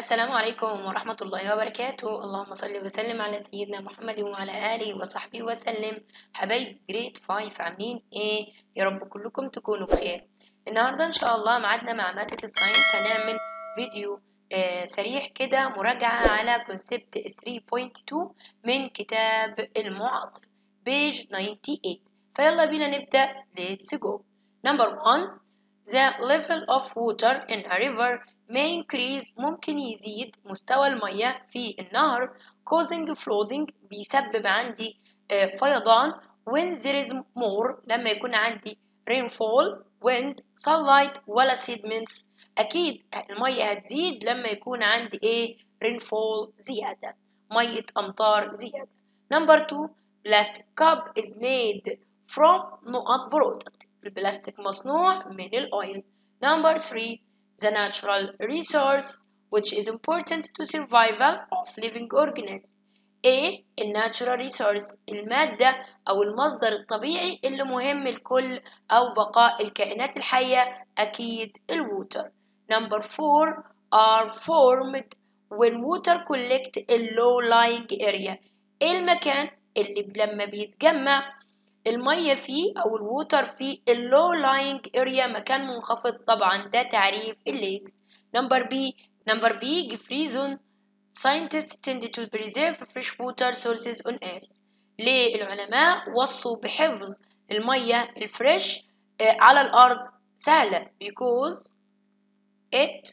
السلام عليكم ورحمة الله وبركاته اللهم صل وسلم على سيدنا محمد وعلى آله وصحبه وسلم حبايبي جريد فايف عاملين ايه يا رب كلكم تكونوا بخير النهاردة ان شاء الله معادنا مع مادة الساينس هنعمل فيديو آه سريع كده مراجعة على كونسبت 3.2 من كتاب المعاصر بيج 98 فيلا بينا نبدأ let's go number one the level of water in a river may increase ممكن يزيد مستوى المية في النهر causing flooding بيسبب عندي فيضان when there is more لما يكون عندي rainfall wind sunlight ولا sediments أكيد المية هتزيد لما يكون عندي إيه rainfall زيادة مية أمطار زيادة number two plastic cup is made from نقط product البلاستيك مصنوع من الأويل number three the natural resource which is important to survival of living organisms A الناتشورال ريسورس المادة أو المصدر الطبيعي اللي مهم لكل أو بقاء الكائنات الحية أكيد الووتر number four are formed when water collect in low lying area إيه المكان اللي لما بيتجمع المية فيه أو الووتر فيه اللو لاينج اريا مكان منخفض طبعا ده تعريف الليكس نمبر بي نمبر بي give reason scientists tend to preserve fresh water sources on earth ليه العلماء وصوا بحفظ المية الفريش على الأرض سهلة because it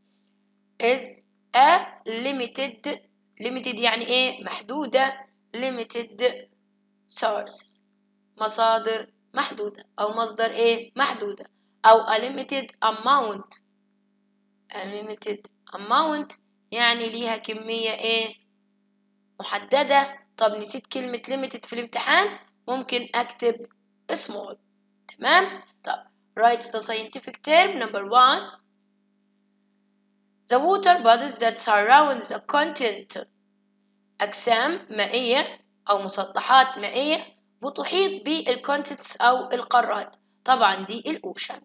is a limited limited يعني ايه محدودة limited source مصادر محدودة أو مصدر إيه محدودة أو a limited amount a limited amount يعني ليها كمية إيه محددة طب نسيت كلمة limited في الامتحان ممكن أكتب small تمام طب write the scientific term number one the water bodies that surround the content أجسام مائية أو مسطحات مائية بتحيط بالكونتنتس أو القارات طبعا دي الأوشن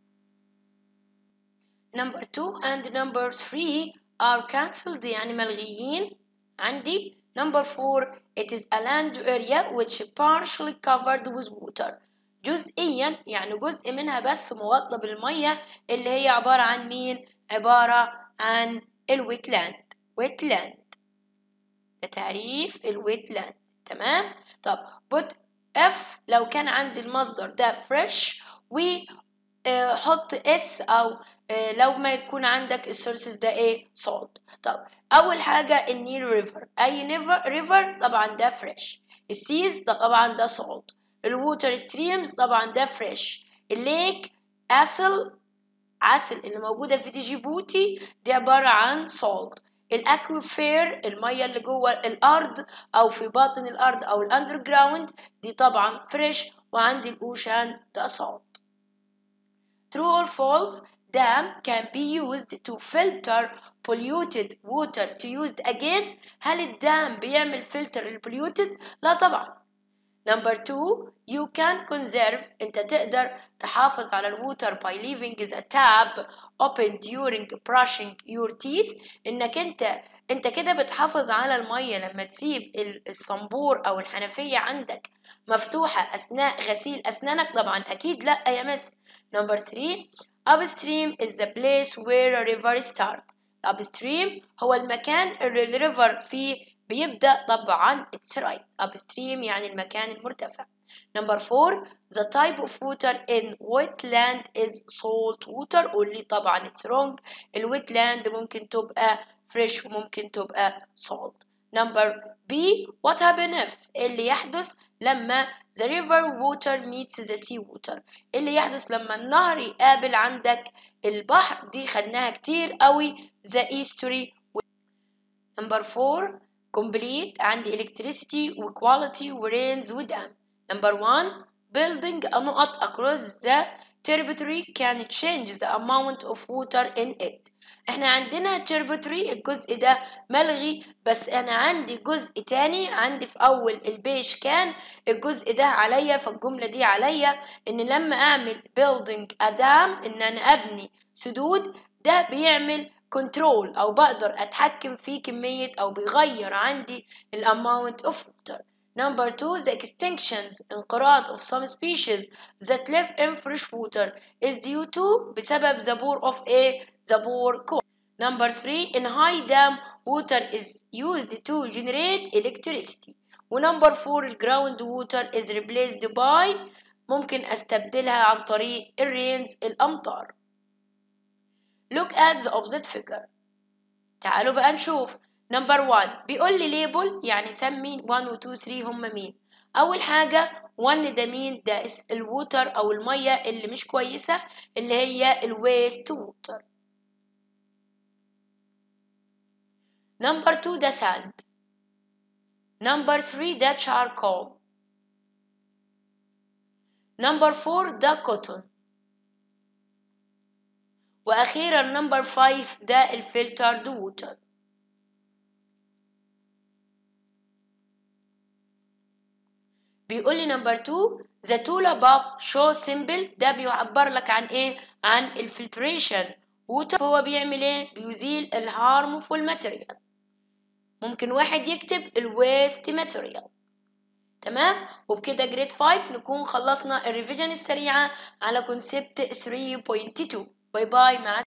number two and number three are cancelled يعني ملغيين عندي number four it is a land area which partially covered with water جزئيا يعني جزء منها بس مغطى بالمية اللي هي عبارة عن مين عبارة عن الويتلاند ويتلاند ده تعريف الويتلاند تمام طب but if لو كان عندي المصدر ده fresh وحط اس او لو ما يكون عندك السورسز ده ايه salt طب اول حاجة النيل ريفر اي ريفر طبعا ده fresh السيز ده طبعا ده salt الووتر ستريمز طبعا ده فريش الليك اسل عسل اللي موجودة في جيبوتي دي عبارة عن salt الاكويفير المية اللي جوه الارض او في باطن الارض او الاندر جراوند دي طبعا فريش وعندي الاوشان ده salt true or false dam can be used to filter polluted water to used again هل الدام بيعمل فلتر للبوليوتد لا طبعا number two you can conserve انت تقدر تحافظ على الووتر by leaving the tap open during brushing your teeth انك انت انت كده بتحافظ على المية لما تسيب الصنبور او الحنفية عندك مفتوحة اثناء غسيل اسنانك طبعا اكيد لا يا مس number three upstream is the place where a river starts upstream هو المكان اللي الريفر فيه بيبدأ طبعا it's right upstream يعني المكان المرتفع number four the type of water in wetland is salt water only طبعا it's wrong الويتلاند ممكن تبقى fresh وممكن تبقى salt number B what happen if اللي يحدث لما the river water meets the sea water اللي يحدث لما النهر يقابل عندك البحر دي خدناها كتير قوي the estuary number four complete عندي electricity وquality ورينز ودام number one building a نقط across the tributary can change the amount of water in it احنا عندنا tributary الجزء ده ملغي بس انا عندي جزء تاني عندي في اول البيش كان الجزء ده عليا فالجملة دي عليا ان لما اعمل building a dam ان انا ابني سدود ده بيعمل كنترول أو بقدر أتحكم في كمية أو بيغير عندي ال amount of water Number two, the extinctions انقراض of some species that live in fresh water is due to بسبب the bore of a the bore core. Number three, in high dam water is used to generate electricity. ونمبر four, ground water is replaced by ممكن استبدلها عن طريق الرينز الأمطار. Look at the opposite figure. تعالوا بقى نشوف نمبر 1 بيقول لي ليبل يعني سمي 1 و 2 3 هم مين اول حاجه 1 ده مين ده الووتر او الميه اللي مش كويسه اللي هي الويست ووتر نمبر 2 ده ساند نمبر 3 ده charcoal نمبر 4 ده cotton واخيرا نمبر 5 ده الفلترد ووتر بيقول لي نمبر 2 the tool above show symbol ده بيعبر لك عن ايه عن الفلتريشن ووتر هو بيعمل ايه بيزيل الهارمفول ماتيريال ممكن واحد يكتب الويست ماتيريال تمام وبكده جريد 5 نكون خلصنا الريفيجن السريعة على كونسبت 3.2 باي باي مع